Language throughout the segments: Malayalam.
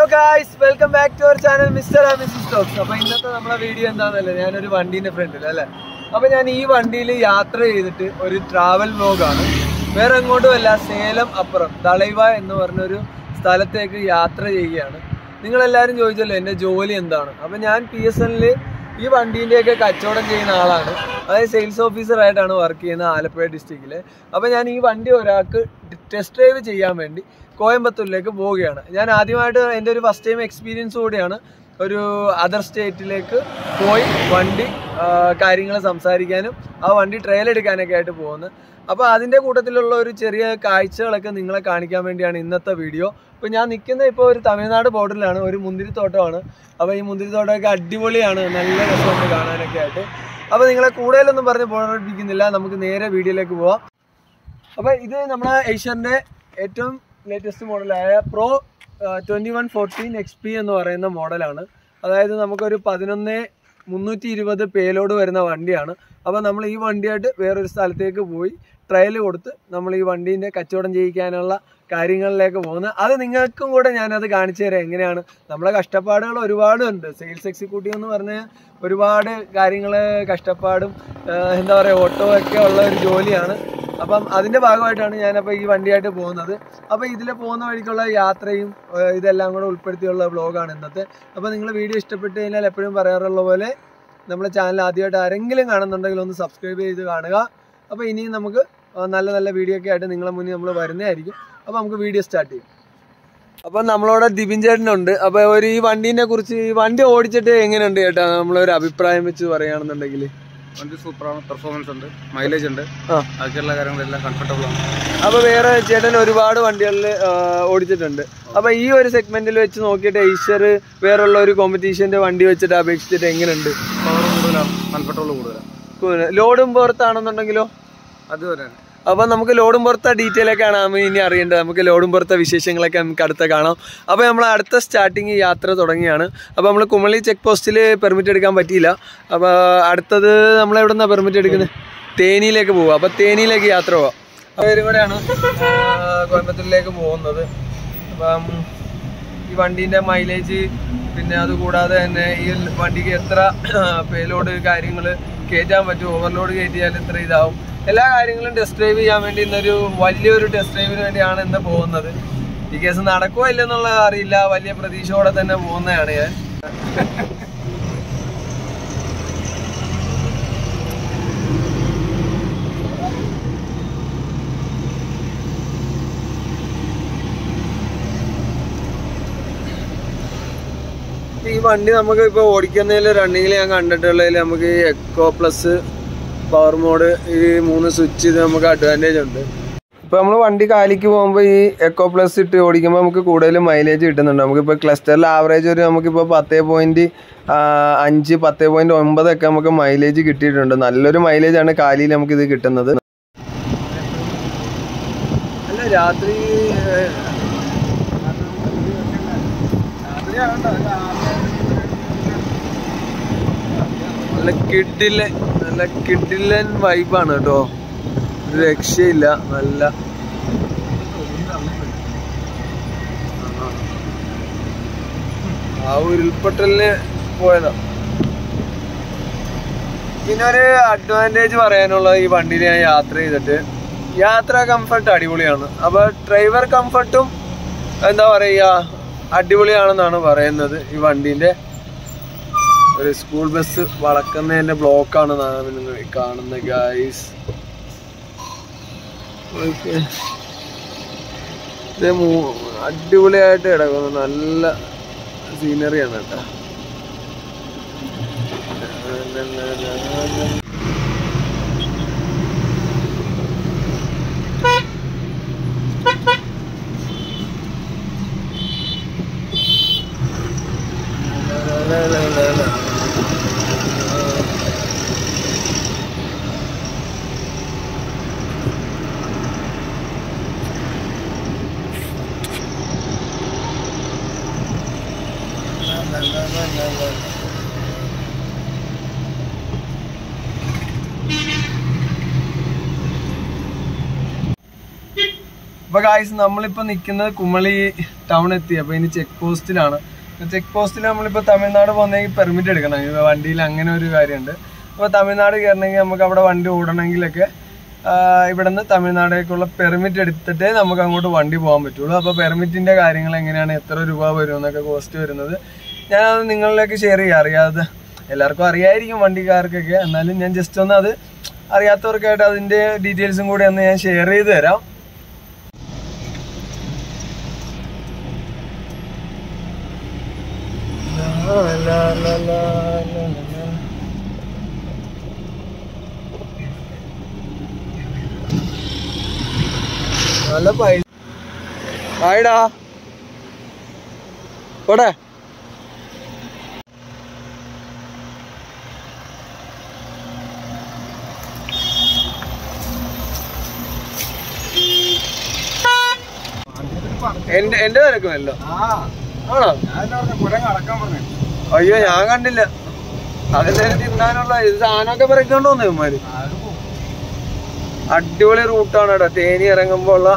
Guys welcome back to our channel mister and missus talks അപ്പൊ ഇന്നത്തെ നമ്മളെ വീഡിയോ എന്താണെന്നല്ലേ ഞാനൊരു വണ്ടീന്റെ ഫ്രണ്ടിൽ അല്ലേ അപ്പൊ ഞാൻ ഈ വണ്ടിയിൽ യാത്ര ചെയ്തിട്ട് ഒരു ട്രാവൽ വ്ലോഗാണ് വേറെ എങ്ങോട്ടുമല്ല സേലം അപ്പുറം തളൈവ എന്ന് പറഞ്ഞൊരു സ്ഥലത്തേക്ക് യാത്ര ചെയ്യുകയാണ് നിങ്ങളെല്ലാവരും ചോദിച്ചല്ലോ എൻ്റെ ജോലി എന്താണ് അപ്പൊ ഞാൻ പി എസ് എന്നിൽ ഈ വണ്ടീൻ്റെയൊക്കെ കച്ചവടം ചെയ്യുന്ന ആളാണ് അതായത് സെയിൽസ് ഓഫീസറായിട്ടാണ് വർക്ക് ചെയ്യുന്നത് ആലപ്പുഴ ഡിസ്ട്രിക്റ്റിൽ അപ്പോൾ ഞാൻ ഈ വണ്ടി ഒരാൾക്ക് ടെസ്റ്റ് ഡ്രൈവ് ചെയ്യാൻ വേണ്ടി കോയമ്പത്തൂരിലേക്ക് പോവുകയാണ് ഞാൻ ആദ്യമായിട്ട് എൻ്റെ ഒരു ഫസ്റ്റ് ടൈം എക്സ്പീരിയൻസ് കൂടിയാണ് ഒരു അതർ സ്റ്റേറ്റിലേക്ക് പോയി വണ്ടി കാര്യങ്ങൾ സംസാരിക്കാനും ആ വണ്ടി ട്രയൽ എടുക്കാനൊക്കെ ആയിട്ട് പോകുന്നത് അപ്പോൾ അതിൻ്റെ കൂട്ടത്തിലുള്ള ഒരു ചെറിയ കാഴ്ചകളൊക്കെ നിങ്ങളെ കാണിക്കാൻ വേണ്ടിയാണ് ഇന്നത്തെ വീഡിയോ ഇപ്പോൾ ഞാൻ നിൽക്കുന്നത് ഇപ്പോൾ ഒരു തമിഴ്നാട് ബോർഡറിലാണ് ഒരു മുന്തിരിത്തോട്ടമാണ് അപ്പോൾ ഈ മുന്തിരിത്തോട്ടമൊക്കെ അടിപൊളിയാണ് നല്ല രസമുണ്ട് കാണാനൊക്കെ ആയിട്ട് അപ്പോൾ നിങ്ങളെ കൂടുതലൊന്നും പറഞ്ഞ് ബോർഡറിപ്പിക്കുന്നില്ല നമുക്ക് നേരെ വീഡിയോയിലേക്ക് പോവാം അപ്പോൾ ഇത് നമ്മുടെ ഏഷ്യറിൻ്റെ ഏറ്റവും ലേറ്റസ്റ്റ് മോഡലായ pro twenty one fourteen X P എന്ന് പറയുന്ന മോഡലാണ് അതായത് നമുക്കൊരു പതിനൊന്ന് മുന്നൂറ്റി ഇരുപത് പേലോഡ് വരുന്ന വണ്ടിയാണ് അപ്പോൾ നമ്മൾ ഈ വണ്ടിയായിട്ട് വേറൊരു സ്ഥലത്തേക്ക് പോയി ട്രയൽ കൊടുത്ത് നമ്മൾ ഈ വണ്ടീൻ്റെ കച്ചവടം ചെയ്യിക്കാനുള്ള കാര്യങ്ങളിലേക്ക് പോകുന്നത് അത് നിങ്ങൾക്കും കൂടെ ഞാനത് കാണിച്ചു തരാം എങ്ങനെയാണ് നമ്മളെ കഷ്ടപ്പാടുകൾ ഒരുപാടുണ്ട് സെയിൽസ് എക്സിക്യൂട്ടീവ് എന്ന് പറഞ്ഞാൽ ഒരുപാട് കാര്യങ്ങൾ കഷ്ടപ്പാടും ആഹ് എന്താ പറയുക ഓട്ടോ ഒക്കെ ഉള്ള ഒരു ജോലിയാണ് അപ്പം അതിൻ്റെ ഭാഗമായിട്ടാണ് ഞാനപ്പോൾ ഈ വണ്ടിയായിട്ട് പോകുന്നത് അപ്പോൾ ഇതിൽ പോകുന്ന വഴിക്കുള്ള യാത്രയും ആഹ് ഇതെല്ലാം കൂടെ ഉൾപ്പെടുത്തിയുള്ള വ്ളോഗാണ് ഇന്നത്തെ അപ്പോൾ നിങ്ങൾ വീഡിയോ ഇഷ്ടപ്പെട്ട് കഴിഞ്ഞാൽ എപ്പോഴും പറയാറുള്ള പോലെ നമ്മുടെ ചാനൽ ആദ്യമായിട്ട് ആരെങ്കിലും കാണുന്നുണ്ടെങ്കിൽ ഒന്ന് സബ്സ്ക്രൈബ് ചെയ്ത് കാണുക അപ്പോൾ ഇനിയും നമുക്ക് ആഹ് നല്ല നല്ല വീഡിയോ ഒക്കെ ആയിട്ട് നിങ്ങളെ മുന്നിൽ നമ്മൾ വരുന്നതായിരിക്കും അപ്പോൾ നമുക്ക് വീഡിയോ സ്റ്റാർട്ട് ചെയ്യും അപ്പൊ നമ്മളോട് ദിബിൻ ചേട്ടനുണ്ട് അപ്പൊ ഒരു ഈ വണ്ടീനെ കുറിച്ച് ഈ വണ്ടി ഓടിച്ചിട്ട് എങ്ങനെയുണ്ട് ചേട്ടാ നമ്മളൊരു അഭിപ്രായം വെച്ച് പറയുകയാണെന്നുണ്ടെങ്കിൽ വണ്ടി സൂപ്പറാണ് പെർഫോമൻസ് ഉണ്ട് മൈലേജ് ഉണ്ട് ആ. ബാക്കിയുള്ള കാര്യങ്ങളെല്ലാം കംഫർട്ടബിൾ ആണ് അപ്പൊ വേറെ ചേട്ടൻ ഒരുപാട് വണ്ടികളിൽ ഓടിച്ചിട്ടുണ്ട് അപ്പൊ ഈ ഒരു സെഗ്മെന്റിൽ വെച്ച് നോക്കിയിട്ട് ഐശ്വർ വേറുള്ള ഒരു കോമ്പറ്റീഷന്റെ വണ്ടി വെച്ചിട്ട് അപേക്ഷിച്ചിട്ട് എങ്ങനെയുണ്ട് പവർ കൂടുതലാണ് കംഫർട്ടബിൾ കൂടുതലാണ് ലോഡും പുറത്താണെന്നുണ്ടെങ്കിലോ അതുവരെ അപ്പൊ നമുക്ക് ലോഡും പുറത്തെ ഡീറ്റെയിൽ ഒക്കെയാണ് നമ്മൾ ഇനി അറിയേണ്ടത് നമുക്ക് ലോഡും പുറത്തെ വിശേഷങ്ങളൊക്കെ നമുക്ക് അടുത്ത കാണാം അപ്പൊ നമ്മൾ അടുത്ത സ്റ്റാർട്ടിങ് യാത്ര തുടങ്ങിയാണ് അപ്പൊ നമ്മൾ കുമളി ചെക്ക് പോസ്റ്റിൽ പെർമിറ്റ് എടുക്കാൻ പറ്റിയില്ല അപ്പൊ അടുത്തത് നമ്മൾ എവിടെ നിന്നാണ് പെർമിറ്റ് എടുക്കുന്നത് തേനിയിലേക്ക് പോവുക അപ്പൊ തേനിയിലേക്ക് യാത്ര പോവാം അപ്പൊ ഇവരാണ് കോയമ്പത്തൂരിലേക്ക് പോകുന്നത് അപ്പം ഈ വണ്ടീൻ്റെ മൈലേജ് പിന്നെ അതുകൂടാതെ തന്നെ ഈ വണ്ടിക്ക് എത്ര പേലോഡ് കാര്യങ്ങൾ കയറ്റാൻ പറ്റും ഓവർലോഡ് കയറ്റിയാൽ എത്ര ഇതാവും എല്ലാ കാര്യങ്ങളും ടെസ്റ്റ് ഡ്രൈവ് ചെയ്യാൻ വേണ്ടി ഇന്നൊരു വലിയൊരു ടെസ്റ്റ് ഡ്രൈവിന് വേണ്ടിയാണ് ഇന്ന് പോകുന്നത് ഈ കേസ് നടക്കുമോ ഇല്ലെന്നുള്ളത് അറിയില്ല വലിയ പ്രതീക്ഷയോടെ തന്നെ പോകുന്നതാണ് ഞാൻ ഈ വണ്ടി നമുക്ക് ഇപ്പോൾ ഓടിക്കുന്നതിൽ റണ്ണിങ്ങിൽ ഞാൻ കണ്ടിട്ടുള്ളതിൽ നമുക്ക് ഈ എക്കോ പ്ലസ് പവർ മോഡ് ഈ മൂന്ന് സ്വിച്ച് ഇത് നമുക്ക് അഡ്വാൻറ്റേജ് ഉണ്ട് ഇപ്പോൾ നമ്മൾ വണ്ടി കാലിക്ക് പോകുമ്പോൾ ഈ എക്കോ പ്ലസ് ഇട്ട് ഓടിക്കുമ്പോൾ നമുക്ക് കൂടുതൽ മൈലേജ് കിട്ടുന്നുണ്ട് നമുക്കിപ്പോൾ ക്ലസ്റ്ററിൽ ആവറേജ് ഒരു നമുക്കിപ്പോൾ പത്തേ പോയിൻറ്റ് അഞ്ച് പത്തേ പോയിൻറ്റ് ഒമ്പതൊക്കെ നമുക്ക് മൈലേജ് കിട്ടിയിട്ടുണ്ട് നല്ലൊരു മൈലേജ് ആണ് കാലിയിൽ നമുക്ക് ഇത് കിട്ടുന്നത് അല്ല രാത്രി നല്ല കിഡിലെ നല്ല കിഡിലൻ വൈബാണ് കേട്ടോ ഒരു രക്ഷയില്ല നല്ല ആ ഉരുൾപൊട്ടലിന് പോയതാ പിന്നെ ഒരു അഡ്വാൻറ്റേജ് പറയാനുള്ളത് ഈ വണ്ടിയിൽ ഞാൻ യാത്ര ചെയ്തിട്ട് യാത്ര കംഫർട്ട് അടിപൊളിയാണ് അപ്പൊ ഡ്രൈവർ കംഫർട്ടും എന്താ പറയുക അടിപൊളിയാണെന്നാണ് പറയുന്നത് ഈ വണ്ടീൻ്റെ ഒരു സ്കൂൾ ബസ് വളക്കുന്നതിന്റെ ബ്ലോക്കാണ് നിങ്ങൾ കാണുന്ന ഗൈസ് ഇത് മൂ- അടിപൊളിയായിട്ട് കിടക്കുന്നു നല്ല സീനറിയാണ് കേട്ടോ അപ്പൊ ഗായ്സ് നമ്മളിപ്പോ നിൽക്കുന്നത് കുമളി ടൗൺ എത്തി അപ്പൊ ഇനി ചെക്ക് പോസ്റ്റിലാണ് ചെക്ക് പോസ്റ്റിൽ നമ്മളിപ്പോ തമിഴ്നാട് പോകുന്നെങ്കിൽ പെർമിറ്റ് എടുക്കണം ഈ വണ്ടിയിൽ അങ്ങനെ ഒരു കാര്യമുണ്ട് അപ്പൊ തമിഴ്നാട് കയറണമെങ്കിൽ നമുക്ക് അവിടെ വണ്ടി ഓടണമെങ്കിലൊക്കെ ഇവിടെ നിന്ന് തമിഴ്നാടേക്കുള്ള പെർമിറ്റ് എടുത്തിട്ടേ നമുക്ക് അങ്ങോട്ട് വണ്ടി പോകാൻ പറ്റുള്ളൂ അപ്പോൾ പെർമിറ്റിന്റെ കാര്യങ്ങൾ എങ്ങനെയാണ് എത്ര രൂപ വരും എന്നൊക്കെ കോസ്റ്റ് വരുന്നത് ഞാനത് നിങ്ങളിലേക്ക് ഷെയർ ചെയ്യാം അറിയാതെ എല്ലാവർക്കും അറിയായിരിക്കും വണ്ടിക്കാർക്കൊക്കെ എന്നാലും ഞാൻ ജസ്റ്റ് ഒന്ന് അത് അറിയാത്തവർക്കായിട്ട് അതിന്റെ ഡീറ്റെയിൽസും കൂടി ഒന്ന് ഞാൻ ഷെയർ ചെയ്ത് തരാം La, la, la, la, la, la. നല്ല പൈസ ആയിടാ പോട്ടെ എന്റെ എന്റെ തിരക്കുമല്ലോ ആണോ അയ്യോ ഞാൻ കണ്ടില്ല അതെന്തായാലും തിന്നാനുള്ള ഇത് സാധനമൊക്കെ പറിക്കൊണ്ട് വന്നു ഇവന്മാര് അടിപൊളി റൂട്ടാണ് കേട്ടോ തേനി ഇറങ്ങുമ്പോ ഉള്ള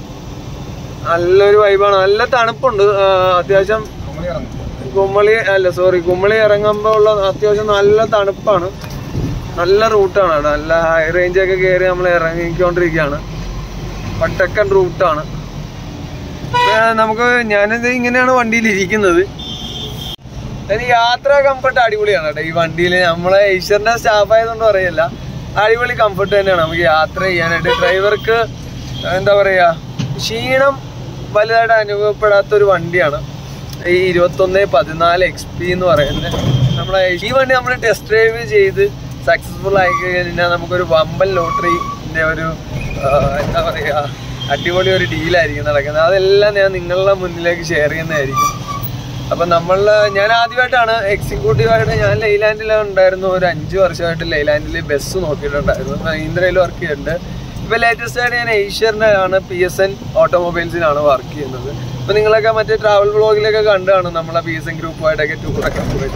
നല്ലൊരു വൈബാണ് നല്ല തണുപ്പുണ്ട് ആ, അത്യാവശ്യം കുമ്മളി അല്ല സോറി കുമ്മളി ഇറങ്ങുമ്പോ ഉള്ള അത്യാവശ്യം നല്ല തണുപ്പാണ് നല്ല റൂട്ടാണ് കേട്ടോ നല്ല ഹൈ റേഞ്ച് ഒക്കെ കയറി നമ്മൾ ഇറങ്ങിക്കൊണ്ടിരിക്കുകയാണ് വട്ടക്കൻ റൂട്ടാണ് നമുക്ക് ഞാനിത് ഇങ്ങനെയാണ് വണ്ടിയിൽ ഇരിക്കുന്നത് അതിന് യാത്ര കംഫർട്ട് അടിപൊളിയാണ് കേട്ടോ ഈ വണ്ടിയിൽ നമ്മളെ ഈശ്വറിന്റെ സ്റ്റാഫ് ആയതുകൊണ്ട് പറയല്ല അടിപൊളി കംഫർട്ട് തന്നെയാണ് നമുക്ക് യാത്ര ചെയ്യാനായിട്ട് ഡ്രൈവർക്ക് എന്താ പറയാ ക്ഷീണം വലുതായിട്ട് അനുഭവപ്പെടാത്ത ഒരു വണ്ടിയാണ് ഈ ഇരുപത്തൊന്ന് പതിനാല് എക്സ് പി എന്ന് പറയുന്നത് നമ്മളെ ഈ വണ്ടി നമ്മൾ ടെസ്റ്റ് ഡ്രൈവ് ചെയ്ത് സക്സസ്ഫുൾ ആയി കഴിഞ്ഞാൽ നമുക്കൊരു വമ്പൻ ലോട്ടറിന്റെ ഒരു ആ, എന്താ പറയാ അടിപൊളി ഒരു ഡീലായിരിക്കും നടക്കുന്നത് അതെല്ലാം ഞാൻ നിങ്ങളുടെ മുന്നിലേക്ക് ഷെയർ ചെയ്യുന്നതായിരിക്കും അപ്പൊ നമ്മള് ഞാൻ ആദ്യമായിട്ടാണ് എക്സിക്യൂട്ടീവായിട്ട് ഞാൻ ലൈലാൻഡിൽ ഉണ്ടായിരുന്നു ഒരു അഞ്ചു വർഷമായിട്ട് ലൈലാൻഡിൽ ബസ് നോക്കിയിട്ടുണ്ടായിരുന്നു മഹീന്ദ്രയിൽ വർക്ക് ചെയ്യുന്നുണ്ട് ഇപ്പൊ ലേറ്റസ്റ്റ് ആയിട്ട് ഞാൻ ഏഷ്യറിന്റെ ആണ് പി എസ് എൻ ഓട്ടോമൊബൈൽസിലാണ് വർക്ക് ചെയ്യുന്നത് അപ്പൊ നിങ്ങളൊക്കെ മറ്റേ ട്രാവൽ ബ്ലോഗിലൊക്കെ കണ്ടാണ് നമ്മളെ പി എസ് എൻ ഗ്രൂപ്പുമായിട്ടൊക്കെ ടൂറൊക്കെ പോയത്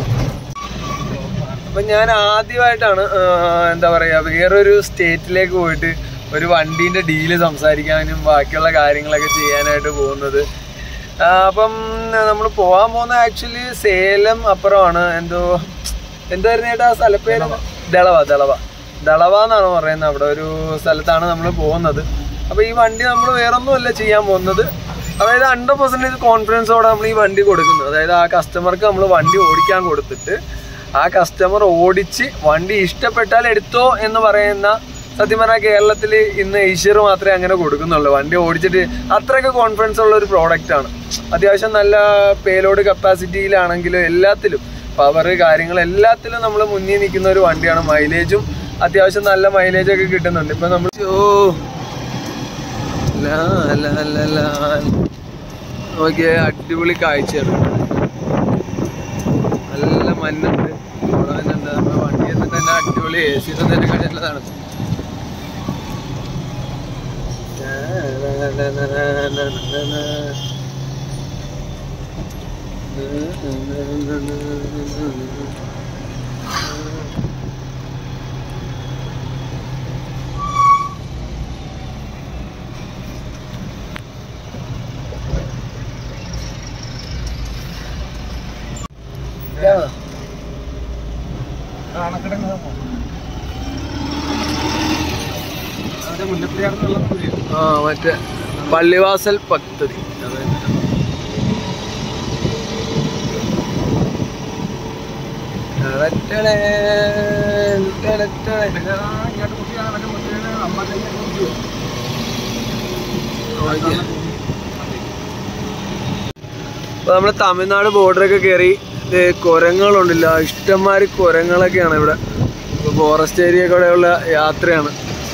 അപ്പൊ ഞാൻ ആദ്യമായിട്ടാണ് ആ, എന്താ പറയാ വേറൊരു സ്റ്റേറ്റിലേക്ക് പോയിട്ട് ഒരു വണ്ടീന്റെ ഡീല് സംസാരിക്കാനും ബാക്കിയുള്ള കാര്യങ്ങളൊക്കെ ചെയ്യാനായിട്ട് പോകുന്നത് ആ, അപ്പം നമ്മൾ പോകാൻ പോകുന്ന ആക്ച്വലി സേലം അപ്പുറമാണ് എന്തോ എന്തായിരുന്നു ചേട്ടാ ആ സ്ഥലപ്പേര് ദളവ ദളവ ദളവ എന്നാണ് പറയുന്നത് അവിടെ ഒരു സ്ഥലത്താണ് നമ്മൾ പോകുന്നത് അപ്പൊ ഈ വണ്ടി നമ്മൾ വേറൊന്നുമല്ല ചെയ്യാൻ പോകുന്നത് അതായത് ഹൺഡ്രഡ് പെർസെൻറ്റേജ് കോൺഫിഡൻസോടെ നമ്മൾ ഈ വണ്ടി കൊടുക്കുന്നത് അതായത് ആ കസ്റ്റമർക്ക് നമ്മൾ വണ്ടി ഓടിക്കാൻ കൊടുത്തിട്ട് ആ കസ്റ്റമർ ഓടിച്ച് വണ്ടി ഇഷ്ടപ്പെട്ടാൽ എടുത്തോ എന്ന് പറയുന്ന സത്യം പറഞ്ഞാൽ കേരളത്തിൽ ഇന്ന് ഈശ്വർ മാത്രമേ അങ്ങനെ കൊടുക്കുന്നുള്ളൂ വണ്ടി ഓടിച്ചിട്ട് അത്രയൊക്കെ കോൺഫിഡൻസ് ഉള്ള ഒരു പ്രോഡക്റ്റ് ആണ് അത്യാവശ്യം നല്ല പേലോഡ് കപ്പാസിറ്റിയിലാണെങ്കിലും എല്ലാത്തിലും പവർ കാര്യങ്ങൾ എല്ലാത്തിലും നമ്മൾ മുന്നിൽ നിൽക്കുന്ന ഒരു വണ്ടിയാണ് മൈലേജും അത്യാവശ്യം നല്ല മൈലേജ് ഒക്കെ കിട്ടുന്നുണ്ട് ഇപ്പൊ നമ്മൾ ഓ ലാ, ലാ, ലാ, ലാ. നോക്കിയേ അടിപൊളി കാഴ്ചയാണ് നല്ല മഞ്ഞുണ്ട് ഇവിടെ തന്നെ ഉണ്ട്. നമ്മുടെ വണ്ടി എന്നിട്ട് തന്നെ അടിപൊളി എ സി തന്നെ കണ്ടിട്ടുള്ളതാണ് Yeah. ആ മറ്റേ പള്ളിവാസൽ പദ്ധതി ടടടടേ, ടടടടേ. ഓക്കേ. അപ്പൊ നമ്മള് തമിഴ്നാട് ബോർഡറൊക്കെ കയറി ഇത് കുരങ്ങളുണ്ടല്ലോ ഇഷ്ടംമാതിരി കുരങ്ങളൊക്കെയാണ് ഇവിടെ ഫോറസ്റ്റ് ഏരിയ കൂടെയുള്ള യാത്രയാണ്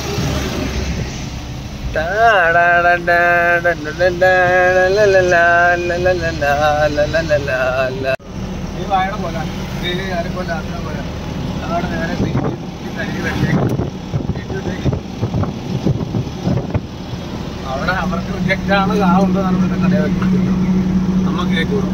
അവിടെ അവർക്ക് റിജക്റ്റ് ആണ് ആ ഉണ്ടെന്നാണ് പിന്നെ കടയാ വെക്കുന്നത് നമുക്ക് കേൾക്കൂടും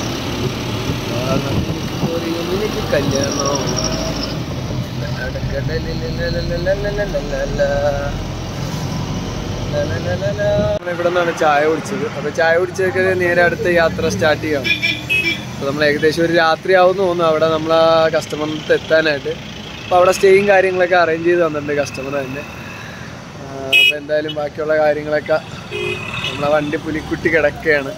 കല്യാണം ഇവിടെ നിന്നാണ് ചായ കുടിച്ചത് അപ്പൊ ചായ കുടിച്ചതൊക്കെ നേരെ അടുത്ത യാത്ര സ്റ്റാർട്ട് ചെയ്യണം അപ്പൊ നമ്മൾ ഏകദേശം ഒരു രാത്രി ആവുമെന്ന് തോന്നുന്നു അവിടെ നമ്മൾ ആ കസ്റ്റമറിന് എത്താനായിട്ട് അപ്പൊ അവിടെ സ്റ്റേയും കാര്യങ്ങളൊക്കെ അറേഞ്ച് ചെയ്ത് തന്നിട്ടുണ്ട് കസ്റ്റമർ തന്നെ അപ്പോൾ എന്തായാലും ബാക്കിയുള്ള കാര്യങ്ങളൊക്കെ നമ്മളെ വണ്ടി പുലിക്കുട്ടി കിടക്കുകയാണ്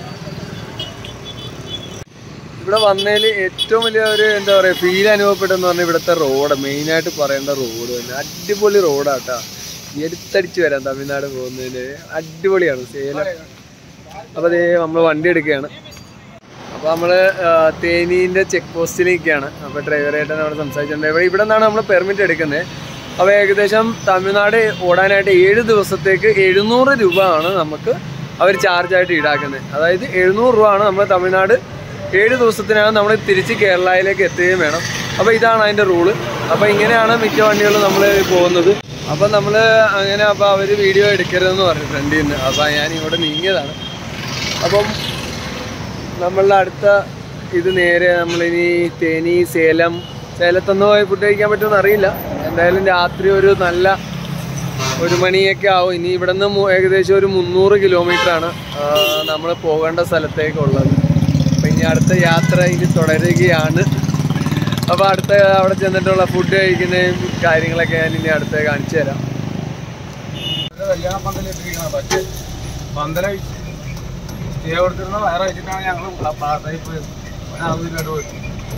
ഇവിടെ വന്നതിൽ ഏറ്റവും വലിയ ഒരു എന്താ പറയുക ഫീൽ അനുഭവപ്പെട്ടെന്ന് പറഞ്ഞാൽ ഇവിടുത്തെ റോഡ് മെയിനായിട്ട് പറയേണ്ട റോഡ് തന്നെ അടിപൊളി റോഡാട്ടാ എടുത്തടിച്ച് വരാം തമിഴ്നാട് പോകുന്നതിന് അടിപൊളിയാണ് സേലം അപ്പോൾ അതേ നമ്മൾ വണ്ടി എടുക്കുകയാണ് അപ്പോൾ നമ്മൾ തേനീൻ്റെ ചെക്ക് പോസ്റ്റിലേക്കാണ് അപ്പോൾ ഡ്രൈവറായിട്ട് അവിടെ സംസാരിച്ചിട്ടുണ്ട് ഇവിടെ ഇവിടെ നിന്നാണ് നമ്മൾ പെർമിറ്റ് എടുക്കുന്നത് അപ്പോൾ ഏകദേശം തമിഴ്നാട് ഓടാനായിട്ട് ഏഴ് ദിവസത്തേക്ക് എഴുന്നൂറ് രൂപ ആണ് നമുക്ക് അവർ ചാർജായിട്ട് ഈടാക്കുന്നത് അതായത് എഴുന്നൂറ് രൂപ ആണ് നമ്മൾ തമിഴ്നാട് ഏഴ് ദിവസത്തിനകം നമ്മൾ തിരിച്ച് കേരളയിലേക്ക് എത്തുകയും വേണം അപ്പോൾ ഇതാണ് അതിൻ്റെ റൂള് അപ്പോൾ ഇങ്ങനെയാണ് മിക്ക വണ്ടികളും നമ്മൾ പോകുന്നത് അപ്പം നമ്മൾ അങ്ങനെ അപ്പോൾ അവർ വീഡിയോ എടുക്കരുതെന്ന് പറഞ്ഞു ഫ്രണ്ടിൽ നിന്ന് അപ്പോൾ ഞാൻ ഇങ്ങോട്ട് നീങ്ങിയതാണ് അപ്പം നമ്മളുടെ അടുത്ത ഇത് നേരെ നമ്മളിനി തേനി സേലം സേലത്തൊന്നും പോയി ഫുഡ് കഴിക്കാൻ പറ്റുമെന്ന് അറിയില്ല എന്തായാലും രാത്രി ഒരു നല്ല ഒരു മണിയൊക്കെ ആവും ഇനി ഇവിടെ നിന്ന് ഏകദേശം ഒരു മുന്നൂറ് കിലോമീറ്ററാണ് നമ്മൾ പോകേണ്ട സ്ഥലത്തേക്കുള്ളത് അപ്പം ഇനി അടുത്ത യാത്ര ഇനി തുടരുകയാണ് അപ്പോൾ അടുത്ത അവിടെ ചെന്നിട്ടുള്ള ഫുഡ് കഴിക്കുന്നതും കാര്യങ്ങളൊക്കെ ഞാൻ ഇനി അടുത്ത് കാണിച്ചു തരാം ഇത് കല്യാണ പന്തലിട്ടിരിക്കണം പക്ഷേ പന്തല സ്റ്റേ കൊടുത്തിരുന്ന വയറ് വെച്ചിട്ടാണ് ഞങ്ങൾ പാത്തായി പോയത് ഒരാളില്ലാണ്ട് പോയി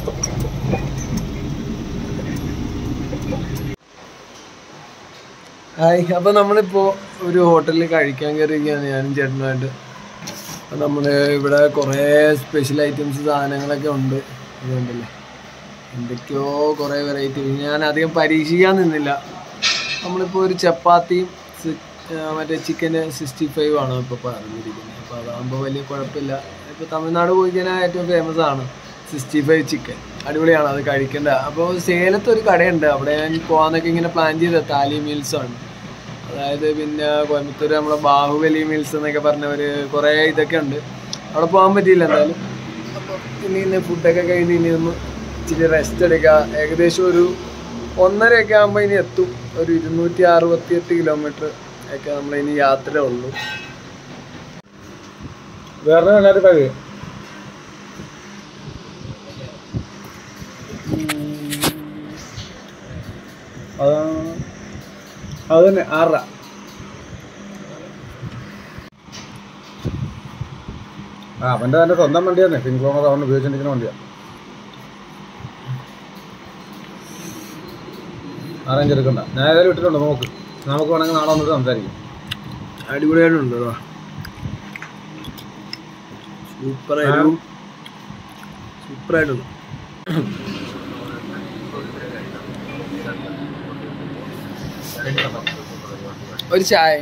ഹായ് അപ്പോൾ നമ്മളിപ്പോൾ ഒരു ഹോട്ടലിൽ കഴിക്കാൻ കയറിയിരിക്കുകയാണ് ഞാനും ചേട്ടനുമായിട്ട് അപ്പോൾ നമ്മൾ ഇവിടെ കുറേ സ്പെഷ്യൽ ഐറ്റംസ് സാധനങ്ങളൊക്കെ ഉണ്ട് ഇതുണ്ടല്ലേ എന്തൊക്കെയോ കുറേ വെറൈറ്റി ഞാൻ അധികം പരീക്ഷിക്കാൻ നിന്നില്ല നമ്മളിപ്പോൾ ഒരു ചപ്പാത്തിയും സി- ആ, മറ്റേ ചിക്കൻ സിക്സ്റ്റി ഫൈവ് ആണ് ഇപ്പോൾ പറഞ്ഞിരിക്കുന്നത് അപ്പോൾ അതാകുമ്പോൾ വലിയ കുഴപ്പമില്ല ഇപ്പോൾ തമിഴ്നാട് പോയി കഴിഞ്ഞാൽ ഏറ്റവും ഫേമസ് ആണ് സിക്സ്റ്റി ഫൈവ് ചിക്കൻ അടിപൊളിയാണ് അത് കഴിക്കേണ്ട അപ്പോൾ സേലത്ത് ഒരു കടയുണ്ട് അവിടെ ഞാൻ പോകാനൊക്കെ ഇങ്ങനെ പ്ലാൻ ചെയ്ത താലി മീൽസ് ആണ് അതായത് പിന്നെ കോയമ്പത്തൂർ നമ്മളെ ബാഹുബലി മീൽസ് എന്നൊക്കെ പറഞ്ഞ ഒരു കുറേ ഇതൊക്കെ ഉണ്ട് അവിടെ പോകാൻ പറ്റിയില്ല എന്തായാലും അപ്പോൾ ഇനി ഇന്ന് ഫുഡൊക്കെ കഴിഞ്ഞ് ഇനി ഒന്ന് ഇച്ചിരി റെസ്റ്റ് എടുക്കുക ഏകദേശം ഒരു ഒന്നരയൊക്കെ ആകുമ്പോൾ ഇനി എത്തും ഒരു ഇരുന്നൂറ്റി അറുപത്തി എട്ട് കിലോമീറ്റർ ഒക്കെ നമ്മൾ ഇനി യാത്ര ഉള്ളൂ വേറെ എല്ലാവരും കഴിയും അത് അത് തന്നെ ആറര ആ അവൻ്റെ തന്നെ സ്വന്തം വണ്ടിയാന്നെ പിൻക്ലോണർ അവൻ ഉപയോഗിച്ചിരിക്കുന്ന വണ്ടിയാണ് അറേഞ്ച് എടുക്കണ്ട ഞാൻ ഏതായാലും ഇട്ടിട്ടുണ്ട് നോക്ക് നമുക്ക് വേണമെങ്കിൽ നാളെ വന്നിട്ട് സംസാരിക്കും അടിപൊളിയായിട്ടുണ്ട് സൂപ്പറായിരുന്നു സൂപ്പറായിട്ടുണ്ട് ഒരു ചായ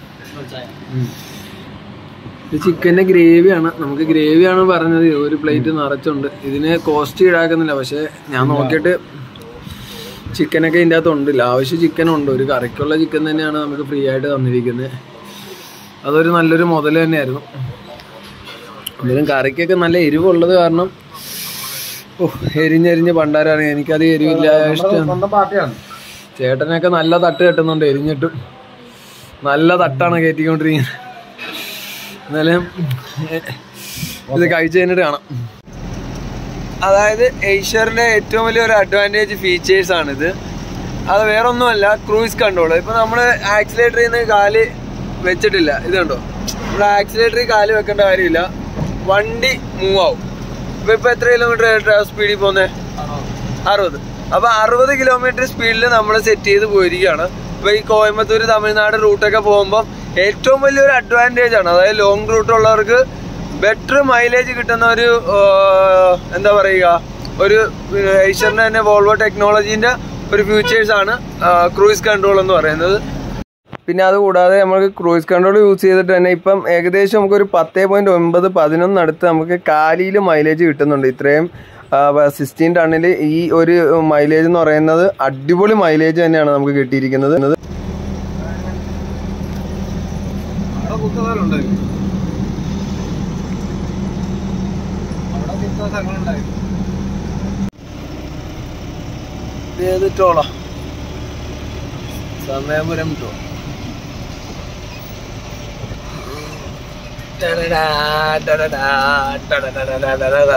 ഇത് ചിക്കൻ്റെ ഗ്രേവിയാണ് നമുക്ക് ഗ്രേവിയാണ് പറഞ്ഞത് ഒരു പ്ലേറ്റ് നിറച്ചുണ്ട് ഇതിന് കോസ്റ്റ് ഈടാക്കുന്നില്ല പക്ഷെ ഞാൻ നോക്കിയിട്ട് ചിക്കനൊക്കെ ഇതിൻ്റെ അകത്ത് ഉണ്ടില്ല ആവശ്യം ചിക്കനുണ്ട് ഒരു കറിക്കുള്ള ചിക്കൻ തന്നെയാണ് നമുക്ക് ഫ്രീ ആയിട്ട് തന്നിരിക്കുന്നത് അതൊരു നല്ലൊരു മുതൽ തന്നെയായിരുന്നു എന്തായാലും കറിക്കൊക്കെ നല്ല എരിവുള്ളത് കാരണം ഓ എരിഞ്ഞെരിഞ്ഞ് പണ്ടാരാണ് എനിക്കത് എരിവില്ല ഇഷ്ടം സ്വന്തം പാർട്ടിയാണ് ചേട്ടനൊക്കെ നല്ല തട്ട് കെട്ടുന്നുണ്ട് എരിഞ്ഞിട്ടും നല്ല തട്ടാണ് കയറ്റിക്കൊണ്ടിരിക്കുന്നത് എന്നാലും ഇത് കഴിച്ചു കഴിഞ്ഞിട്ട് കാണാം അതായത് ഏഷ്യറിന്റെ ഏറ്റവും വലിയൊരു അഡ്വാൻറ്റേജ് ഫീച്ചേഴ്സ് ആണിത് അത് വേറെ ഒന്നുമല്ല ക്രൂയിസ് കൺട്രോൾ ഇപ്പൊ നമ്മള് ആക്സിലേറ്ററിൽ നിന്ന് കാല് വെച്ചിട്ടില്ല ഇത് കണ്ടോ നമ്മൾ ആക്സിലേറ്ററിൽ കാല് വെക്കേണ്ട കാര്യമില്ല വണ്ടി മൂവ് ആവും ഇപ്പൊ ഇപ്പൊ എത്ര കിലോമീറ്റർ സ്പീഡിൽ പോകുന്നേ അറുപത് അപ്പൊ അറുപത് കിലോമീറ്റർ സ്പീഡിൽ നമ്മൾ സെറ്റ് ചെയ്ത് പോയിരിക്കുകയാണ് ഇപ്പൊ ഈ കോയമ്പത്തൂർ തമിഴ്നാട് റൂട്ടൊക്കെ പോകുമ്പോൾ ഏറ്റവും വലിയൊരു അഡ്വാൻറ്റേജ് ആണ് അതായത് ലോങ് റൂട്ട് ഉള്ളവർക്ക് ബെറ്റർ മൈലേജ് കിട്ടുന്ന ഒരു ആ, എന്താ പറയുക ഒരു ഏഷ്യറിന്റെ തന്നെ വോൾവോ ടെക്നോളജീന്റെ ഒരു ഫീച്ചേഴ്സ് ആണ് ക്രൂയിസ് കൺട്രോൾ എന്ന് പറയുന്നത് പിന്നെ അത് കൂടാതെ നമുക്ക് ക്രൂയിസ് കൺട്രോൾ യൂസ് ചെയ്തിട്ട് തന്നെ ഇപ്പം ഏകദേശം നമുക്കൊരു പത്ത് പോയിന്റ് ഒൻപത് പതിനൊന്നടുത്ത് നമുക്ക് കാലിയിൽ മൈലേജ് കിട്ടുന്നുണ്ട് ഇത്രയും സിക്സ്റ്റീൻ ടണ്ണിൽ ഈ ഒരു മൈലേജ് എന്ന് പറയുന്നത് അടിപൊളി മൈലേജ് തന്നെയാണ് നമുക്ക് കിട്ടിയിരിക്കുന്നത് അവിടെ കുത്തകാലുണ്ടായിരുന്നു അവിടെ കുത്ത സ്ഥലങ്ങളുണ്ടായിരുന്നു ഏത് ടോളാ സമയപുരം ടു ടടടാ, ടടടാ, ടടടടടടടട.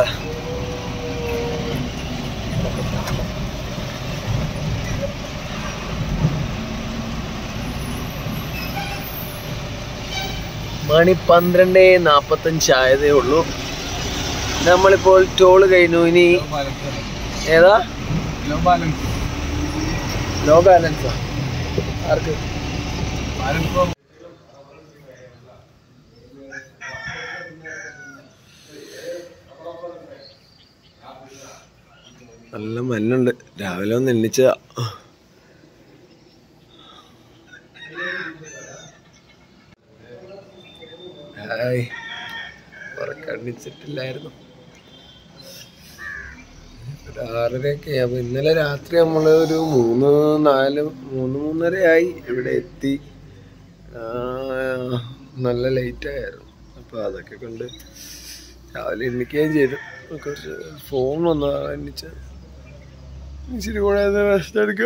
മണി പന്ത്രണ്ട് നാപ്പത്തഞ്ചായതേ ഉള്ളൂ നമ്മളിപ്പോൾ ടോള് കഴിഞ്ഞു ഇനി ഏതാ കിലോ ബാലൻസ് ലോ ബാലൻസാ ആർക്ക് ബാലൻസ് നല്ല മഞ്ഞുണ്ട് രാവിലെ ഒന്ന് എണ്ണിച്ചതാ ഹായ് ഉറക്കണ്ണിച്ചിട്ടില്ലായിരുന്നു ഒരു ആറരയൊക്കെ അപ്പൊ ഇന്നലെ രാത്രി നമ്മൾ ഒരു മൂന്ന് നാല് മൂന്ന് മൂന്നര ആയി ഇവിടെ എത്തി ആ, നല്ല ലേറ്റ് ആയിരുന്നു അപ്പൊ അതൊക്കെ കൊണ്ട് രാവിലെ എണ്ണിക്കുകയും ചെയ്തു കുറച്ച് ഫോൺ വന്നതാ എണ്ണിച്ച ഇച്ചിരി കൂടെ റെസ്റ്റ് എടുക്കുക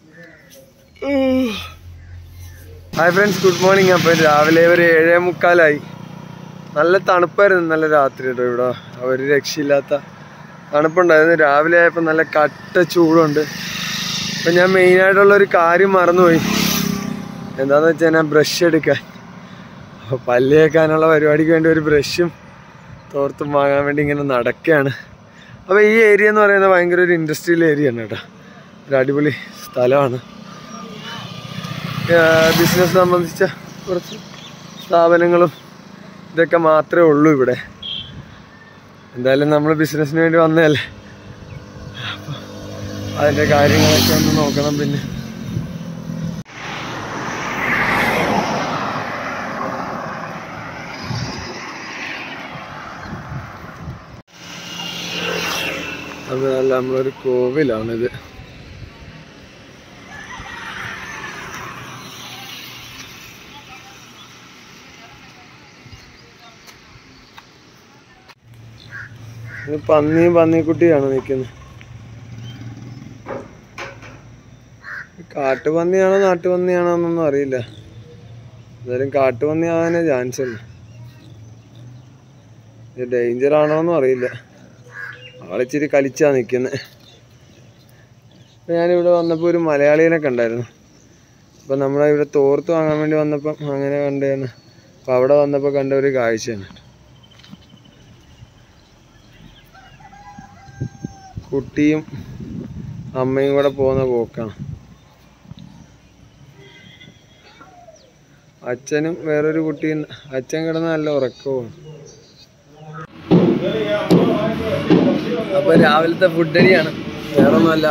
ഹായ് ഫ്രണ്ട്സ് ഗുഡ് മോർണിംഗ് അപ്പോൾ രാവിലെ ഒരു ഏഴേ മുക്കാലായി നല്ല തണുപ്പായിരുന്നു ഇന്നലെ രാത്രി കേട്ടോ ഇവിടെ ഒരു രക്ഷയില്ലാത്ത തണുപ്പുണ്ടായിരുന്നു രാവിലെ ആയപ്പോൾ നല്ല കട്ട ചൂടുണ്ട് അപ്പം ഞാൻ മെയിനായിട്ടുള്ള ഒരു കാര്യം മറന്നുപോയി എന്താണെന്ന് വെച്ചാൽ ഞാൻ ബ്രഷ് എടുക്കാൻ അപ്പോൾ പല്ല് കേൾക്കാനുള്ള പരിപാടിക്ക് വേണ്ടി ഒരു ബ്രഷും തോർത്തും വാങ്ങാൻ വേണ്ടി ഇങ്ങനെ നടക്കുകയാണ് അപ്പോൾ ഈ ഏരിയ എന്ന് പറയുന്നത് ഭയങ്കര ഒരു ഇൻഡസ്ട്രിയൽ ഏരിയ ആണ് കേട്ടോ ഒരു അടിപൊളി സ്ഥലമാണ് ബിസിനസ് സംബന്ധിച്ച കുറച്ച് സ്ഥാപനങ്ങളും ഇതൊക്കെ മാത്രമേ ഉള്ളൂ ഇവിടെ എന്തായാലും നമ്മൾ ബിസിനസ്സിന് വേണ്ടി വന്നതല്ലേ അപ്പൊ അതിൻ്റെ കാര്യങ്ങളൊക്കെ ഒന്ന് നോക്കണം പിന്നെ അതല്ല നമ്മളൊരു കോവിലാണിത് ഇത് പന്നിയും പന്നിക്കുട്ടിയാണ് നിൽക്കുന്നത് കാട്ടുപന്നിയാണോ നാട്ടുപന്നിയാണോ എന്നൊന്നും അറിയില്ല എന്തായാലും കാട്ടുപന്നി ആകാനേ ചാൻസ് ഉള്ളു ഇത് ഡേഞ്ചർ ആണോന്നും അറിയില്ല ആളിച്ചിരി കളിച്ചാ നിൽക്കുന്നത് ഇപ്പം ഞാനിവിടെ വന്നപ്പോൾ ഒരു മലയാളിനെ കണ്ടായിരുന്നു അപ്പം നമ്മളെ ഇവിടെ തോർത്ത് വാങ്ങാൻ വേണ്ടി വന്നപ്പം അങ്ങനെ കണ്ടതാണ് അപ്പം അവിടെ വന്നപ്പോൾ കണ്ട ഒരു കാഴ്ചയാണ് കുട്ടിയും അമ്മയും കൂടെ പോകുന്ന പോക്കാണ് അച്ഛനും വേറൊരു കുട്ടിയും അച്ഛൻ കിടന്ന് നല്ല ഉറക്കവും അപ്പൊ രാവിലത്തെ ഫുഡ് അടിയാണ് വേറൊന്നുമല്ല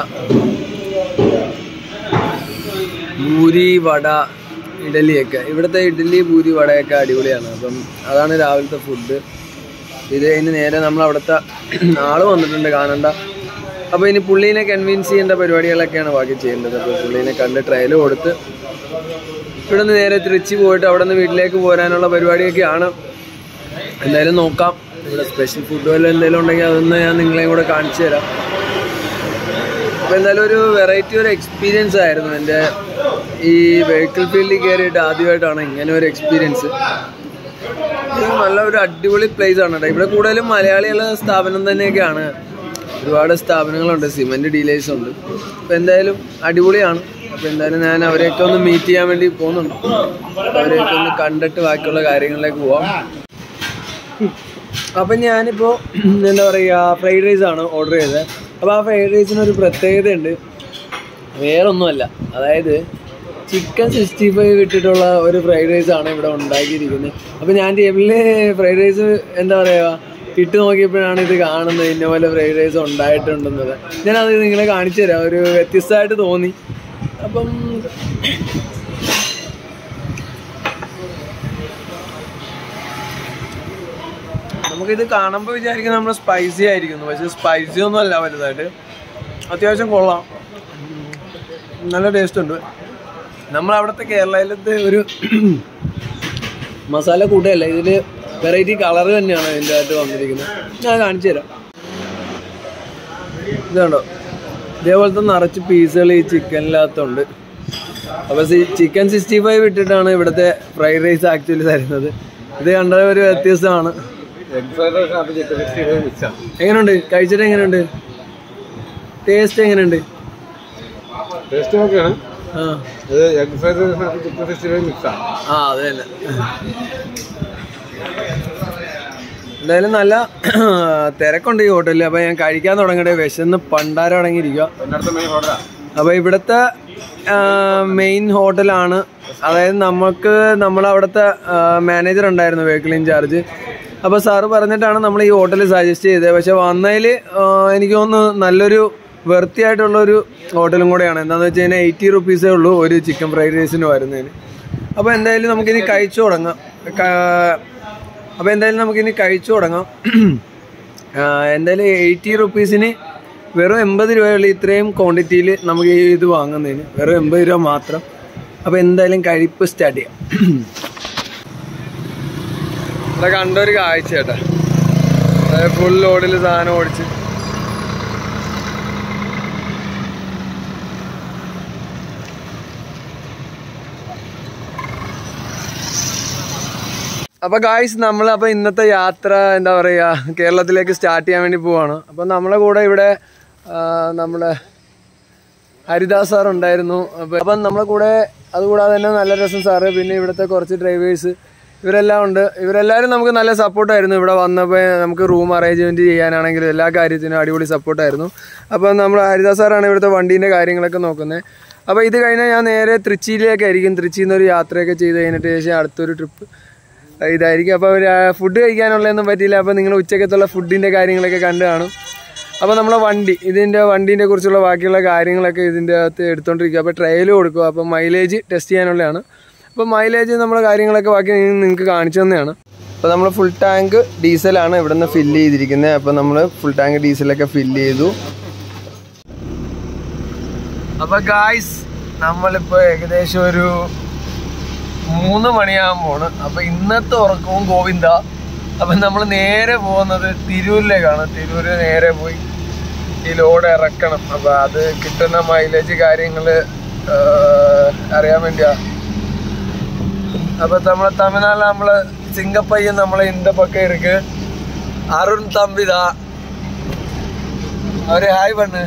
പൂരി വട ഇഡലിയൊക്കെ ഇവിടുത്തെ ഇഡലി പൂരി വടയൊക്കെ അടിപൊളിയാണ് അപ്പം അതാണ് രാവിലത്തെ ഫുഡ് ഇത് കഴിഞ്ഞ് നേരെ നമ്മൾ അവിടുത്തെ ആള് വന്നിട്ടുണ്ട് കാണണ്ട അപ്പോൾ ഇനി പുള്ളീനെ കൺവിൻസ് ചെയ്യേണ്ട പരിപാടികളൊക്കെയാണ് ബാക്കി ചെയ്യേണ്ടത് അപ്പോൾ പുള്ളീനെ കണ്ട് ട്രയൽ കൊടുത്ത് ഇവിടെ നിന്ന് നേരെ തിരിച്ച് പോയിട്ട് അവിടെ നിന്ന് വീട്ടിലേക്ക് പോരാനുള്ള പരിപാടിയൊക്കെയാണ് എന്തായാലും നോക്കാം ഇവിടെ സ്പെഷ്യൽ ഫുഡ് വല്ലതും എന്തെങ്കിലും ഉണ്ടെങ്കിൽ അതൊന്ന് ഞാൻ നിങ്ങളെയും കൂടെ കാണിച്ചു തരാം അപ്പോൾ എന്തായാലും ഒരു വെറൈറ്റി ഒരു എക്സ്പീരിയൻസ് ആയിരുന്നു എൻ്റെ ഈ വെഹിക്കിൾ ഫീൽഡിൽ കയറിയിട്ട് ആദ്യമായിട്ടാണ് ഇങ്ങനെ ഒരു എക്സ്പീരിയൻസ് ഇത് നല്ല ഒരു അടിപൊളി പ്ലേസ് ആണ് കേട്ടോ ഇവിടെ കൂടുതലും മലയാളികളുടെ സ്ഥാപനം തന്നെയൊക്കെയാണ് ഒരുപാട് സ്ഥാപനങ്ങളുണ്ട് സിമെന്റ് ഡീലേഴ്സ് ഉണ്ട് അപ്പോൾ എന്തായാലും അടിപൊളിയാണ് അപ്പോൾ എന്തായാലും ഞാൻ അവരെയൊക്കെ ഒന്ന് മീറ്റ് ചെയ്യാൻ വേണ്ടി പോകുന്നുണ്ട് അപ്പോൾ അവരെയൊക്കെ ഒന്ന് കണ്ടിട്ട് ബാക്കിയുള്ള കാര്യങ്ങളിലേക്ക് പോവാം അപ്പം ഞാനിപ്പോൾ എന്താ പറയുക ഫ്രൈഡ് റൈസ് ആണ് ഓർഡർ ചെയ്തത് അപ്പോൾ ആ ഫ്രൈഡ് റൈസിന് ഒരു പ്രത്യേകതയുണ്ട് വേറൊന്നുമല്ല അതായത് ചിക്കൻ സിക്സ്റ്റി ഫൈവ് ഇട്ടിട്ടുള്ള ഒരു ഫ്രൈഡ് റൈസ് ആണ് ഇവിടെ ഉണ്ടാക്കിയിരിക്കുന്നത് അപ്പോൾ ഞാൻ ടേബിളിൽ ഫ്രൈഡ് റൈസ് എന്താ പറയുക ഇട്ട് നോക്കിയപ്പോഴാണ് ഇത് കാണുന്നത് ഇന്ന പോലെ ഫ്രൈഡ് റൈസ് ഉണ്ടായിട്ടുണ്ടെന്നത് ഞാനത് നിങ്ങളെ കാണിച്ചു തരാം ഒരു വ്യത്യസ്തമായിട്ട് തോന്നി അപ്പം നമുക്കിത് കാണുമ്പോൾ വിചാരിക്കും നമ്മൾ സ്പൈസി ആയിരിക്കുന്നു പക്ഷെ സ്പൈസി ഒന്നും അല്ല വലുതായിട്ട് അത്യാവശ്യം കൊള്ളാം ഉം. നല്ല ടേസ്റ്റ് ഉണ്ട് നമ്മൾ അവിടുത്തെ കേരളയിലത്തെ ഒരു മസാല കൂട്ടയല്ല ഇതിൽ വെറൈറ്റി കളർ തന്നെയാണ് ഇതിൻ്റെ അകത്ത് വന്നിരിക്കുന്നത് ഞാൻ കാണിച്ചു തരാം ഇതുണ്ടോ ഇതേപോലത്തെ നിറച്ച് പീസുകൾ ഈ ചിക്കനിനകത്തുണ്ട് അപ്പോൾ ചിക്കൻ സിക്സ്റ്റി ഫൈവ് ഇട്ടിട്ടാണ് ഇവിടുത്തെ ഫ്രൈഡ് റൈസ് ആക്ച്വലി തരുന്നത് ഇത് കണ്ട ഒരു വ്യത്യസ്തമാണ് എഗ് ഫ്രൈഡ് റൈസിനകത്ത് ചിക്കൻ സിക്സ്റ്റി ഫൈവ് മിക്സാണ് എങ്ങനെയുണ്ട് കഴിച്ചിട്ട് എങ്ങനെയുണ്ട് ടേസ്റ്റ് എങ്ങനെയുണ്ട് ടേസ്റ്റ് ഓക്കെയാണ് ആ ഇത് എഗ് ഫ്രൈഡ് റൈസിനകത്ത് ചിക്കൻ സിക്സ്റ്റി ഫൈവ് മിക്സാണ് ആ അത് തന്നെ എന്തായാലും നല്ല തിരക്കുണ്ട് ഈ ഹോട്ടലിൽ അപ്പോൾ ഞാൻ കഴിക്കാൻ തുടങ്ങട്ടെ വിശന്ന് പണ്ടാരം അടങ്ങിയിരിക്കുക എൻ്റെ അടുത്ത മെയിൻ ഹോട്ടലാണ് അപ്പോൾ ഇവിടുത്തെ മെയിൻ ഹോട്ടലാണ് അതായത് നമുക്ക് നമ്മളവിടുത്തെ മാനേജർ ഉണ്ടായിരുന്നു വെഹിക്കിൾ ഇൻചാർജ് അപ്പോൾ സാറ് പറഞ്ഞിട്ടാണ് നമ്മൾ ഈ ഹോട്ടൽ സജസ്റ്റ് ചെയ്തത് പക്ഷെ വന്നതിൽ എനിക്ക് തോന്നുന്നു നല്ലൊരു വെർത്തിയായിട്ടുള്ള ഒരു ഹോട്ടലും കൂടെയാണ് എന്താണെന്ന് വെച്ച് കഴിഞ്ഞാൽ എയ്റ്റി റുപ്പീസേ ഉള്ളൂ ഒരു ചിക്കൻ ഫ്രൈഡ് റൈസിന് വരുന്നതിന് അപ്പോൾ എന്തായാലും നമുക്കിനി കഴിച്ചു തുടങ്ങാം ക- അപ്പോൾ എന്തായാലും നമുക്കിനി കഴിച്ചു തുടങ്ങാം ആ, എന്തായാലും എയ്റ്റി റുപ്പീസിന് വെറും എൺപത് രൂപയുള്ള ഇത്രയും ക്വാണ്ടിറ്റിയിൽ നമുക്ക് ഈ ഇത് വാങ്ങുന്നതിന് വെറും എൺപത് രൂപ മാത്രം അപ്പോൾ എന്തായാലും കഴിപ്പ് സ്റ്റാർട്ട് ചെയ്യാം ഇവിടെ കണ്ടൊരു കാഴ്ച ചേട്ടാ അതായത് ഫുൾ ലോഡിൽ സാധനം ഓടിച്ച് അപ്പൊ ഗായ്സ് നമ്മൾ അപ്പൊ ഇന്നത്തെ യാത്ര എന്താ പറയാ കേരളത്തിലേക്ക് സ്റ്റാർട്ട് ചെയ്യാൻ വേണ്ടി പോവാണ് അപ്പൊ നമ്മളെ കൂടെ ഇവിടെ ആ, നമ്മുടെ ഹരിദാസ് സാർ ഉണ്ടായിരുന്നു അപ്പൊ അപ്പം നമ്മളെ കൂടെ അതുകൂടാതെ തന്നെ നല്ല രസം സാറ് പിന്നെ ഇവിടുത്തെ കുറച്ച് ഡ്രൈവേഴ്സ് ഇവരെല്ലാം ഉണ്ട് ഇവരെല്ലാവരും നമുക്ക് നല്ല സപ്പോർട്ടായിരുന്നു ഇവിടെ വന്നപ്പോൾ നമുക്ക് റൂം അറേഞ്ച്മെന്റ് ചെയ്യാനാണെങ്കിലും എല്ലാ കാര്യത്തിനും അടിപൊളി സപ്പോർട്ടായിരുന്നു അപ്പം നമ്മൾ ഹരിദാസ് സാറാണ് ഇവിടുത്തെ വണ്ടീൻ്റെ കാര്യങ്ങളൊക്കെ നോക്കുന്നത് അപ്പോൾ ഇത് കഴിഞ്ഞാൽ ഞാൻ നേരെ തൃച്ചിയിലേക്കായിരിക്കും തൃച്ചിയിൽ നിന്ന് ഒരു യാത്രയൊക്കെ ചെയ്ത് കഴിഞ്ഞിട്ട് ശേഷം അടുത്തൊരു ട്രിപ്പ് ഇതായിരിക്കും അപ്പോൾ ഫുഡ് കഴിക്കാനുള്ളതൊന്നും പറ്റിയില്ല അപ്പോൾ നിങ്ങൾ ഉച്ചക്കത്തുള്ള ഫുഡിൻ്റെ കാര്യങ്ങളൊക്കെ കണ്ടു കാണും അപ്പോൾ നമ്മളെ വണ്ടി ഇതിൻ്റെ വണ്ടീനെ കുറിച്ചുള്ള ബാക്കിയുള്ള കാര്യങ്ങളൊക്കെ ഇതിൻ്റെ അകത്ത് എടുത്തുകൊണ്ടിരിക്കുക അപ്പോൾ ട്രയൽ കൊടുക്കുക അപ്പോൾ മൈലേജ് ടെസ്റ്റ് ചെയ്യാനുള്ളതാണ് അപ്പോൾ മൈലേജ് നമ്മുടെ കാര്യങ്ങളൊക്കെ ബാക്കി നിങ്ങൾക്ക് കാണിച്ചു തന്നെയാണ് അപ്പോൾ നമ്മൾ ഫുൾ ടാങ്ക് ഡീസലാണ് ഇവിടെ നിന്ന് ഫില്ല് ചെയ്തിരിക്കുന്നത് അപ്പോൾ നമ്മൾ ഫുൾ ടാങ്ക് ഡീസലൊക്കെ ഫില്ല് ചെയ്തു അപ്പോൾ ഗായ്സ് നമ്മളിപ്പോൾ ഏകദേശം ഒരു മൂന്ന് മണിയാകുമ്പോണ് അപ്പൊ ഇന്നത്തെ ഉറക്കവും ഗോവിന്ദ അപ്പൊ നമ്മൾ നേരെ പോകുന്നത് തിരൂരിലേക്കാണ് തിരൂര് നേരെ പോയി ഈ ലോഡ് ഇറക്കണം അപ്പൊ അത് കിട്ടുന്ന മൈലേജ് കാര്യങ്ങള് ആ, അറിയാൻ വേണ്ടിയാ അപ്പൊ നമ്മളെ തമിഴ്നാട്ടിൽ നമ്മള് സിംഗപ്പയ്യൻ നമ്മളെ இந்த பக்கம் இருக்கு அருண் தம்பிதா அவரு ஹாய் பண்ணு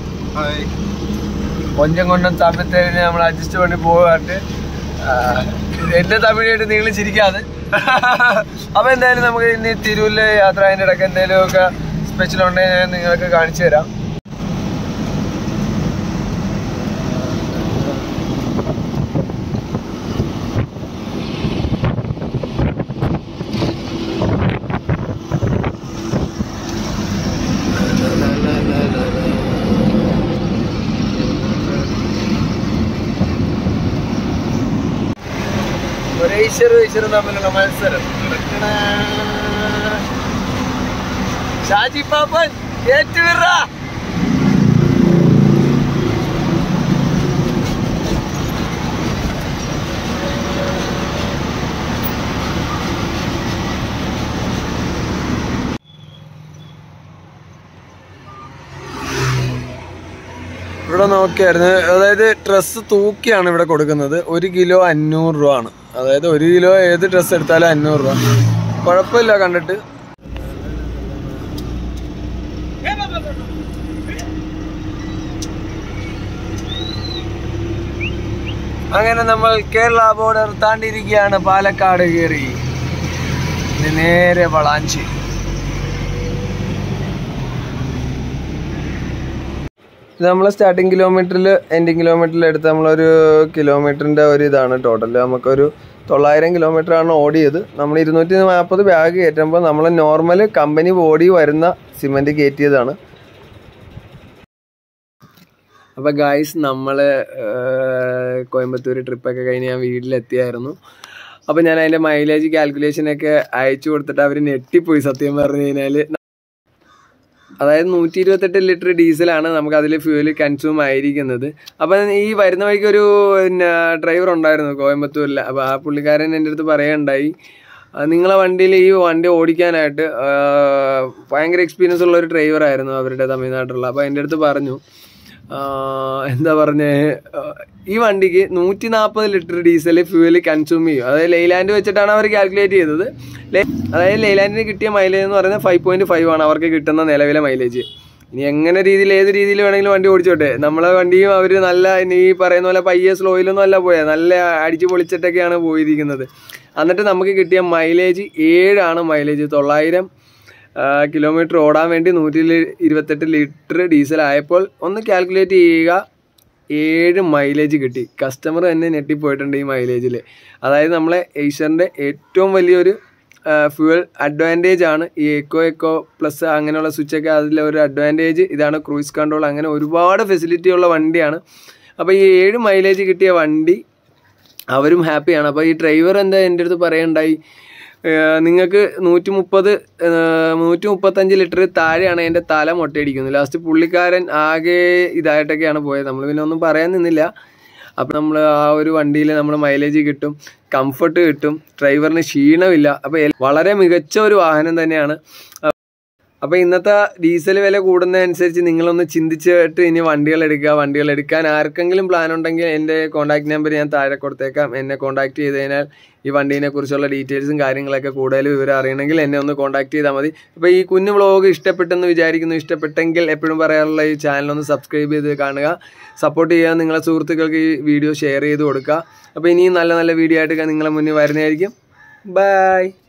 கொஞ்சம் கொஞ்சம் தமிழ் தெரிஞ்ச് നമ്മൾ അഡ്ജസ്റ്റ് பண்ணி പോകാണ്ട് എന്റെ തമിഴായിട്ട് നിങ്ങൾ ചിരിക്കാതെ അപ്പൊ എന്തായാലും നമുക്ക് ഇനി തിരൂരിലെ യാത്ര അതിന്റെ ഇടയ്ക്ക് എന്തെങ്കിലും ഒക്കെ സ്പെഷ്യൽ ഉണ്ടെങ്കിൽ ഞാൻ നിങ്ങൾക്ക് കാണിച്ചു തരാം ഒരു ഈശ്വരും ഈശ്വരും തമ്മിലുള്ള മത്സരം ഷാജി പാപ്പൻ ഏറ്റുവിറ ഇവിടെ നോക്കിയായിരുന്നു അതായത് ഡ്രസ്സ് തൂക്കിയാണ് ഇവിടെ കൊടുക്കുന്നത് ഒരു കിലോ അഞ്ഞൂറ് രൂപ ആണ് അതായത് ഒരു കിലോ ഏത് ഡ്രസ്സ് എടുത്താലും അഞ്ഞൂറ് രൂപ കുഴപ്പമില്ല കണ്ടിട്ട് അങ്ങനെ നമ്മൾ കേരള ബോർഡർ താണ്ടിയിരിക്കുകയാണ് പാലക്കാട് കയറി ഇനി നേരെ വളാഞ്ചേരി ഇത് നമ്മൾ സ്റ്റാർട്ടിങ് കിലോമീറ്ററിൽ എൻഡിങ് കിലോമീറ്ററിൽ എടുത്ത് നമ്മളൊരു കിലോമീറ്ററിൻ്റെ ഒരു ഇതാണ് ടോട്ടൽ നമുക്കൊരു തൊള്ളായിരം കിലോമീറ്റർ ആണ് ഓടിയത് നമ്മൾ ഇരുന്നൂറ്റി നാൽപ്പത് ബാഗ് കയറ്റുമ്പോൾ നമ്മൾ നോർമൽ കമ്പനി ബോഡി വരുന്ന സിമെൻറ്റ് കയറ്റിയതാണ് അപ്പോൾ ഗായ്സ് നമ്മൾ കോയമ്പത്തൂർ ട്രിപ്പൊക്കെ കഴിഞ്ഞ് ഞാൻ വീട്ടിലെത്തിയായിരുന്നു അപ്പോൾ ഞാൻ അതിൻ്റെ മൈലേജ് കാൽക്കുലേഷനൊക്കെ അയച്ചു കൊടുത്തിട്ട് അവർ ഞെട്ടിപ്പോയി സത്യം പറഞ്ഞു കഴിഞ്ഞാൽ അതായത് നൂറ്റി ഇരുപത്തെട്ട് ലിറ്റർ ഡീസലാണ് നമുക്ക് അതിൽ ഫ്യൂല് കൺസ്യൂം ആയിരിക്കുന്നത് അപ്പം ഈ വരുന്ന വഴിക്ക് ഒരു പിന്നെ ഡ്രൈവർ ഉണ്ടായിരുന്നു കോയമ്പത്തൂരിൽ അപ്പോൾ ആ പുള്ളിക്കാരൻ എൻ്റെ അടുത്ത് പറയുകയുണ്ടായി ആ, നിങ്ങളെ വണ്ടിയിൽ ഈ വണ്ടി ഓടിക്കാനായിട്ട് ആ, ഭയങ്കര എക്സ്പീരിയൻസ് ഉള്ള ഒരു ഡ്രൈവർ ആയിരുന്നു അവരുടെ തമിഴ്നാട്ടിലുള്ള അപ്പോൾ എൻ്റെ അടുത്ത് പറഞ്ഞു എന്താ പറഞ്ഞേ ഈ വണ്ടിക്ക് നൂറ്റി നാൽപ്പത് ലിറ്റർ ഡീസൽ ഫ്യൂവൽ കൺസ്യൂം ചെയ്യും അതായത് ലെയ്ലാൻഡ് വെച്ചിട്ടാണ് അവർ കാൽക്കുലേറ്റ് ചെയ്തത് ലേ- അതായത് ലെയ്ലാൻഡിന് കിട്ടിയ മൈലേജ് എന്ന് പറയുന്നത് ഫൈവ് പോയിന്റ് ഫൈവ് ആണ് അവർക്ക് കിട്ടുന്ന നിലവിലെ മൈലേജ് ഇനി എങ്ങനെ രീതിയിൽ ഏത് രീതിയിൽ വേണമെങ്കിലും വണ്ടി ഓടിച്ചോട്ടെ നമ്മളെ വണ്ടിയും അവർ നല്ല ഇനി ഈ പറയുന്ന പോലെ പയ്യെ സ്ലോയിലൊന്നും അല്ല പോയത് നല്ല അടിച്ച് പൊളിച്ചിട്ടൊക്കെയാണ് പോയിരിക്കുന്നത് എന്നിട്ട് നമുക്ക് കിട്ടിയ മൈലേജ് ഏഴാണ് മൈലേജ് തൊള്ളായിരം കിലോമീറ്റർ ഓടാൻ വേണ്ടി നൂറ്റി ലി- ഇരുപത്തെട്ട് ലിറ്റർ ഡീസൽ ആയപ്പോൾ ഒന്ന് കാൽക്കുലേറ്റ് ചെയ്യുക ഏഴ് മൈലേജ് കിട്ടി കസ്റ്റമർ തന്നെ ഞെട്ടിപ്പോയിട്ടുണ്ട് ഈ മൈലേജിൽ അതായത് നമ്മളെ ഏഷ്യറിൻ്റെ ഏറ്റവും വലിയൊരു ഫ്യൂവൽ അഡ്വാൻറ്റേജ് ആണ് ഈ എക്കോ എക്കോ പ്ലസ് അങ്ങനെയുള്ള സ്വിച്ചൊക്കെ അതിലെ ഒരു അഡ്വാൻറ്റേജ് ഇതാണ് ക്രൂയിസ് കൺട്രോൾ അങ്ങനെ ഒരുപാട് ഫെസിലിറ്റി ഉള്ള വണ്ടിയാണ് അപ്പോൾ ഈ ഏഴ് മൈലേജ് കിട്ടിയ വണ്ടി അവരും ഹാപ്പിയാണ് അപ്പോൾ ഈ ഡ്രൈവർ എന്താ എൻ്റെ അടുത്ത് പറയുണ്ടായി നിങ്ങൾക്ക് നൂറ്റി മുപ്പത് നൂറ്റി മുപ്പത്തഞ്ച് ലിറ്റർ താഴെയാണ് എൻ്റെ തല മൊട്ടയടിക്കുന്നത് ലാസ്റ്റ് പുള്ളിക്കാരൻ ആകെ ഇതായിട്ടൊക്കെയാണ് പോയത് നമ്മൾ പിന്നെ ഒന്നും പറയാൻ നിന്നില്ല അപ്പോൾ നമ്മൾ ആ ഒരു വണ്ടിയിൽ നമ്മൾ മൈലേജ് കിട്ടും കംഫർട്ട് കിട്ടും ഡ്രൈവറിന് ക്ഷീണമില്ല അപ്പോൾ വളരെ മികച്ച ഒരു വാഹനം തന്നെയാണ് അപ്പോൾ ഇന്നത്തെ ഡീസൽ വില കൂടുന്നതനുസരിച്ച് നിങ്ങളൊന്ന് ചിന്തിച്ചിട്ട് ഇനി വണ്ടികൾ എടുക്കുക വണ്ടികൾ എടുക്കാൻ ആർക്കെങ്കിലും പ്ലാൻ ഉണ്ടെങ്കിൽ എൻ്റെ കോൺടാക്ട് നമ്പർ ഞാൻ താഴെ കൊടുത്തേക്കാം എന്നെ കോൺടാക്ട് ചെയ്ത് കഴിഞ്ഞാൽ ഈ വണ്ടീനെ കുറിച്ചുള്ള ഡീറ്റെയിൽസും കാര്യങ്ങളൊക്കെ കൂടുതൽ വിവരം അറിയണമെങ്കിൽ എന്നെ ഒന്ന് കോൺടാക്ട് ചെയ്താൽ മതി അപ്പോൾ ഈ കുഞ്ഞു വ്ളോഗ് ഇഷ്ടപ്പെട്ടെന്ന് വിചാരിക്കുന്നു ഇഷ്ടപ്പെട്ടെങ്കിൽ എപ്പോഴും പറയാറുള്ള ഈ ചാനൽ ഒന്ന് സബ്സ്ക്രൈബ് ചെയ്ത് കാണുക സപ്പോർട്ട് ചെയ്യുക നിങ്ങളെ സുഹൃത്തുക്കൾക്ക് ഈ വീഡിയോ ഷെയർ ചെയ്ത് കൊടുക്കുക അപ്പോൾ ഇനിയും നല്ല നല്ല വീഡിയോ ആയിട്ട് നിങ്ങളെ മുന്നിൽ വരുന്നതായിരിക്കും ബൈ